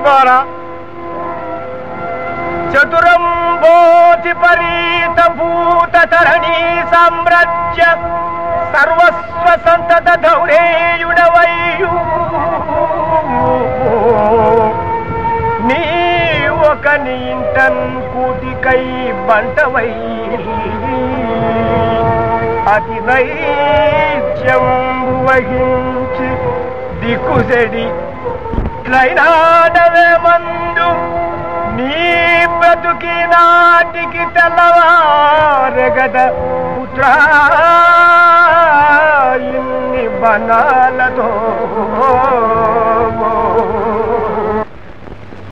ద్వారా చతురంబోతి పరీత భూత తరణీ సామ్రాజ్య సర్వస్వ సంతత ధౌరేయుడవయ్యు నీ ఒక నీ ఇంటన్ కూటికై బంటవై అతి నైత్యం వహించి దిక్కుసెడి ఇట్లైనాడవే మందు నీ బ్రతుకి నాటికి తెల్లవారగద పుత్రా ఇన్ని బనాలతో